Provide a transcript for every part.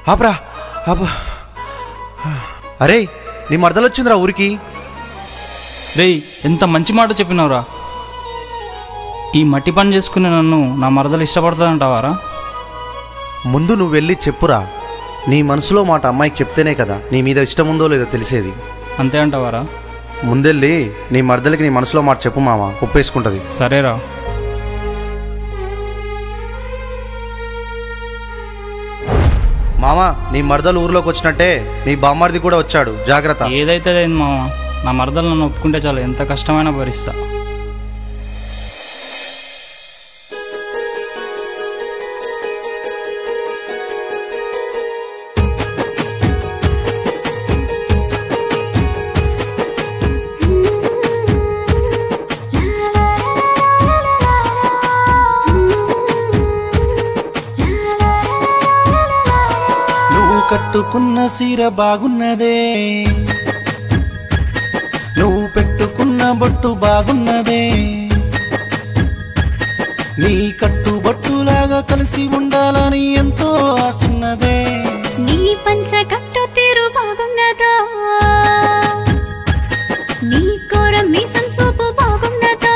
ఆపరా ఆప అరే నీ మరదలొచ్చిందిరా ఊరికి రేయ్ ఎంత మంచి మాట చెప్పినవురా ఈ మట్టి పని చేసుకునే నన్ను నా మరదలు ఇష్టపడతానంటావారా ముందు నువ్వు వెళ్ళి చెప్పురా నీ మనసులో మాట అమ్మాయికి చెప్తేనే కదా నీ మీద ఇష్టం ఉందో లేదో తెలిసేది అంతే అంటావారా ముందెళ్ళి నీ మరదలకి నీ మనసులో మాట చెప్పు మామ ఒప్పేసుకుంటది సరేరా మామ నీ మరదలు ఊర్లోకి వచ్చినట్టే నీ బామ్మారిది కూడా వచ్చాడు జాగ్రత్త ఏదైతే అయింది మామ నా మరదలు నన్ను ఒప్పుకుంటే చాలు ఎంత కష్టమైనా భరిస్తా నువ్వు కట్టుకున్న సీర బాగున్నదే నువ్వు పెట్టుకున్న బొట్టు బాగున్నదే నీ కట్టుబట్టులాగా కలిసి ఉండాలని ఎంతో ఆసున్నదే నీ పంచ కట్టు తీరు బాగున్నదో నీ కోర మీసం సూపు బాగున్నదో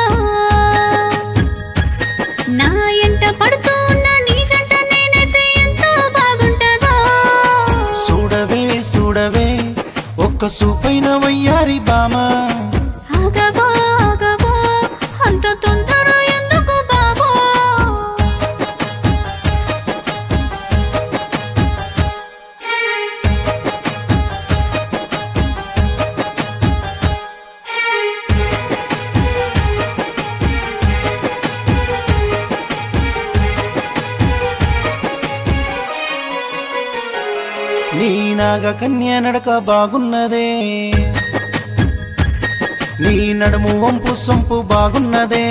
నా ఎంట పడుతూ ఉన్న నీ జంట నేనైతే ఎంతో బాగుంటదో చూడవే చూడవే ఒక్క సూపైన వయ్యారి బామా ఆగవో ఆగవో అంత తొందర ఎందుకు బాబో నీ నాగ కన్య నడక బాగున్నదే నీ నడుము వంపు సొంపు బాగున్నదే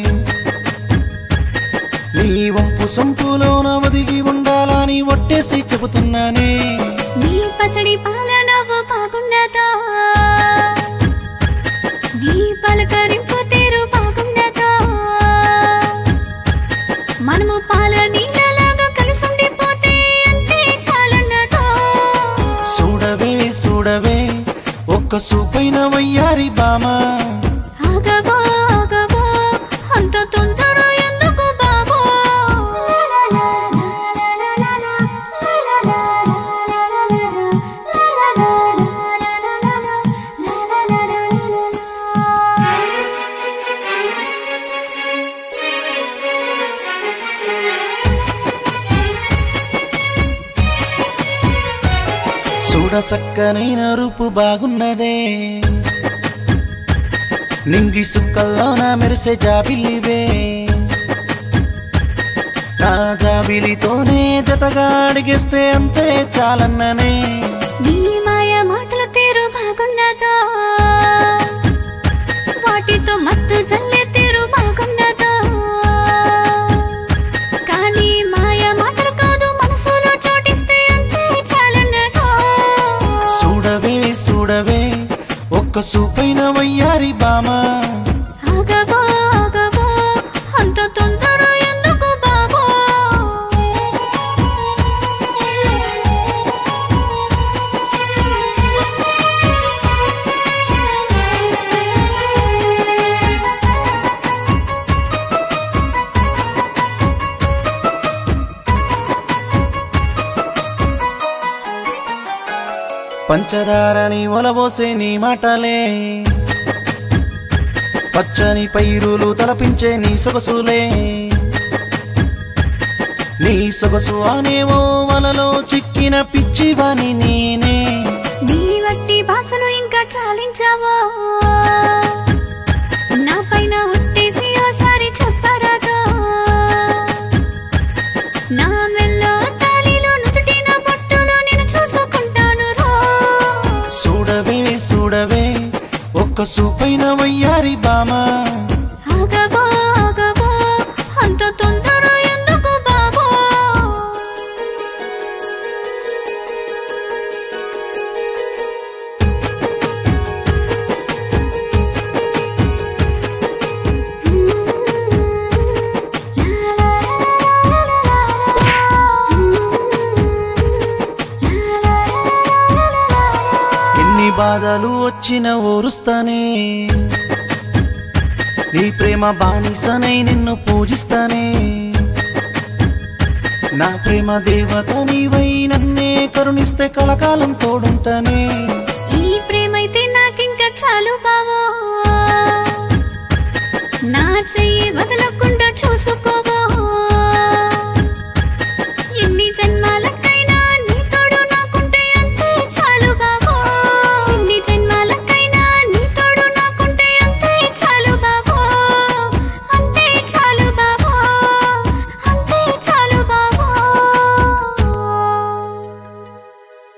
నీ వంపు సొంపులోన ఒదిగి ఉండాలని ఒట్టేసి చెబుతున్నానే నీ పసడి పాల నవ్వు బాగున్నదో నీ పలకరింపు తీరు బాగున్నదో మనము పాల నీళ్ళలాగా కలిసి ఉండిపోతే అంతే చాలన్నదో చూడవే చూడవే ఒక్క సూపైన వయ్యారి బామా ఆగవో ఆగవో అంత తొందర ఎందుకు బాబో చూడ సక్కనైన రూపు బాగున్నదే నింగి సుక్కల్లోన మెరిసే జాబిల్లివే నా జాబిలితోనే జతగా అడిగేస్తే అంతే చాలన్ననే నీ మాయ మాటల తీరు బాగున్నదో వాటితో మత్తు జల్లే తీరు బాగున్నదో కానీ మాయ మాటలు కాదు మనసులో చోటిస్తే అంతే చాలన్నదో చూడవే చూడవే ఒక్క సూపైన వయ్యారి బామా ఆగవో ఆగవో అంత తొందర ఎందుకు బాబో పంచదారని ఒలబోసే నీ మాటలే పచ్చని పైరులు తలపించే నీ సొగసులే నీ సొగసు అనేవో వలలో చిక్కిన పిచ్చివాని నేనే నీ వట్టి భాషను ఇంకా చాలించావో నా పైన ఉత్తేసి ఓసారి చెప్పరాదో నా మెల్లో తాళిలో నుదుటిన బొట్టులో నేను చూసుకుంటాను రో చూడవే చూడవే ఒక్క సూపైన వయ్యారి బామా ఆగవో ఆగవో అంత తొందర ఎందుకు బాబో బాధలు వచ్చిన ఓరుస్తానే నీ ప్రేమ బానిసనై నిన్ను పూజిస్తానే నా ప్రేమ దేవత నీవై నన్నే కరుణిస్తే కలకాలం తోడుంటానే